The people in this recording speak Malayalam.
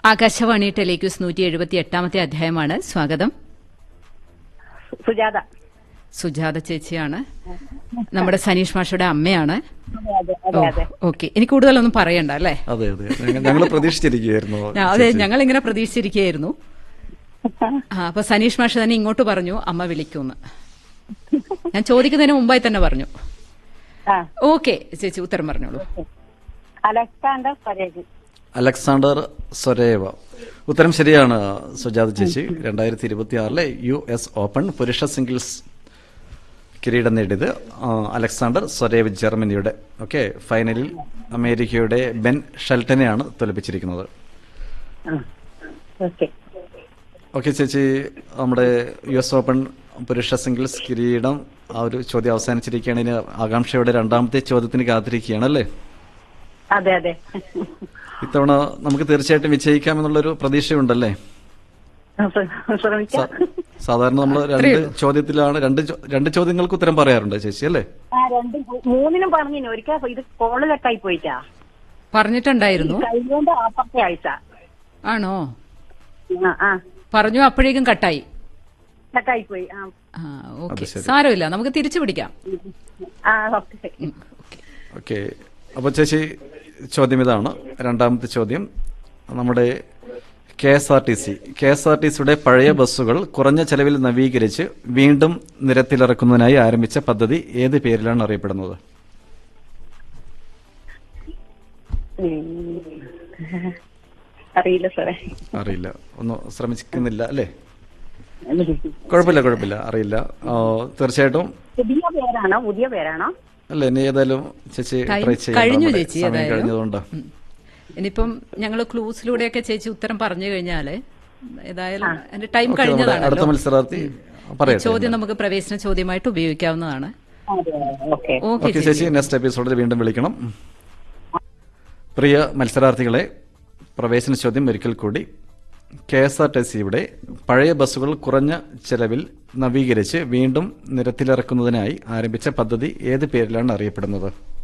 ആകാശവാണി ടെലിക്യൂസ് നൂറ്റി എഴുപത്തി എട്ടാമത്തെ അധ്യായമാണ് സ്വാഗതം സുജാത സുജാത ചേച്ചിയാണ് നമ്മുടെ സനീഷ് മാഷയുടെ അമ്മയാണ് അതെ അതെ അതെ ഓക്കെ ഇനി കൂടുതലൊന്നും പറയണ്ട അല്ലേ അതെ അതെ ഞങ്ങൾ പ്രതീക്ഷിച്ചിരിക്കുകയായിരുന്നു ആ, അതെ ഞങ്ങൾ ഇങ്ങനെ പ്രതീക്ഷിച്ചിരിക്കുകയായിരുന്നു ആ, അപ്പൊ സനീഷ് മാഷ് തന്നെ ഇങ്ങോട്ട് പറഞ്ഞു അമ്മ വിളിക്കൂന്ന് ഞാൻ ചോദിക്കുന്നതിന് മുമ്പായി തന്നെ പറഞ്ഞു ആ ഓക്കെ ചേച്ചി ഉത്തരം പറഞ്ഞോളൂ അലക്സാണ്ടർ പരേജ് അലക്സാണ്ടർ സൊരേവ ഉത്തരം ശരിയാണ് സുജാത ചേച്ചി രണ്ടായിരത്തി ഇരുപത്തി ആറിലെ യു എസ് ഓപ്പൺ പുരുഷ സിംഗിൾസ് കിരീടം നേടിയത് ആ, അലക്സാണ്ടർ സൊരേവ് ജർമ്മനിയുടെ ഓക്കെ ഫൈനലിൽ അമേരിക്കയുടെ ബെൻ ഷെൽട്ടനെയാണ് തോൽപ്പിച്ചിരിക്കുന്നത് ഓക്കെ ഓക്കെ ചേച്ചി നമ്മുടെ യു എസ് ഓപ്പൺ പുരുഷ സിംഗിൾസ് കിരീടം ആ ഒരു ചോദ്യം അവസാനിച്ചിരിക്കുകയാണ് ഇനി ആകാംക്ഷയുടെ രണ്ടാമത്തെ ചോദ്യത്തിന് കാത്തിരിക്കുകയാണ് അല്ലേ അതെ അതെ ഇത്തവണ നമുക്ക് തീർച്ചയായിട്ടും വിജയിക്കാമെന്നുള്ളൊരു പ്രതീക്ഷയുണ്ടല്ലേ ശ്രമിക്കാം സാ- സാധാരണ നമ്മൾ രണ്ട് ചോദ്യത്തിലാണ് രണ്ട് ചോ- രണ്ട് ചോദ്യങ്ങൾക്ക് ഉത്തരം പറയാറുണ്ട് ചേച്ചി അല്ലേ ആ രണ്ടും മൂന്നിനും പറഞ്ഞു ഒരിക്കൽ ഇത് കോള് കട്ടായി പോയിട്ടാ പറഞ്ഞിട്ടുണ്ടായിരുന്നു കഴിഞ്ഞോണ്ട് അപ്പുറത്തെ ആഴ്ച ആണോ ആ ആ പറഞ്ഞു അപ്പോഴേക്കും കട്ടായി കട്ടായി പോയി ആ ആ ഓക്കെ അത് ശരി. സാരമില്ല നമുക്ക് തിരിച്ചു പിടിക്കാം ആ ഓക്കെ ഉം, ഓക്കെ. ഓക്കെ അപ്പോൾ ചേച്ചി ചോദ്യം ഇതാണ് രണ്ടാമത്തെ ചോദ്യം നമ്മുടെ K S R T C K S R T സിയുടെ പഴയ ബസ്സുകൾ കുറഞ്ഞ ചെലവിൽ നവീകരിച്ച് വീണ്ടും നിരത്തിലിറക്കുന്നതിനായി ആരംഭിച്ച പദ്ധതി ഏത് പേരിലാണ് അറിയപ്പെടുന്നത് ഉം. അറിയില്ല സാറേ അറിയില്ല ഒന്ന് ശ്രമിക്കുന്നില്ല അല്ലേ കുഴപ്പമില്ല കുഴപ്പമില്ല അറിയില്ല ആ, തീർച്ചയായിട്ടും പുതിയ പേരാണോ പുതിയ പേരാണോ അല്ല ഇനി ഏതായാലും ചേച്ചി ടൈം ട്രൈ ചെയ്യാം കഴിഞ്ഞു നമ്മുടെ ചേച്ചി സമയം ഏതായാലും. കഴിഞ്ഞതുകൊണ്ട് ഉം. ഇനിയിപ്പം ഞങ്ങൾ ക്ലൂസിലൂടെയൊക്കെ ചേച്ചി ഉത്തരം പറഞ്ഞു കഴിഞ്ഞാല് ഏതായാലും എന്റെ ടൈം ഓക്കെ, നമ്മുടെ അടുത്ത കഴിഞ്ഞതാണല്ലോ മത്സരാർത്ഥി ഈ പറയട്ടെ ചോദ്യം നമുക്ക് പ്രവേശന ചോദ്യമായിട്ട് ഉപയോഗിക്കാവുന്നതാണ് അതെ ഓക്കെ ഓക്കെ ഓക്കെ ചേച്ചി നെക്സ്റ്റ് എപ്പിസോഡിൽ വീണ്ടും വിളിക്കണം പ്രിയ മത്സരാർത്ഥികളെ പ്രവേശന ചോദ്യം ഒരിക്കൽ കൂടി കെ എസ് ആർ ടി സിയുടെ പഴയ ബസ്സുകൾ കുറഞ്ഞ ചെലവിൽ നവീകരിച്ച് വീണ്ടും നിരത്തിലിറക്കുന്നതിനായി ആരംഭിച്ച പദ്ധതി ഏത് പേരിലാണ് അറിയപ്പെടുന്നത്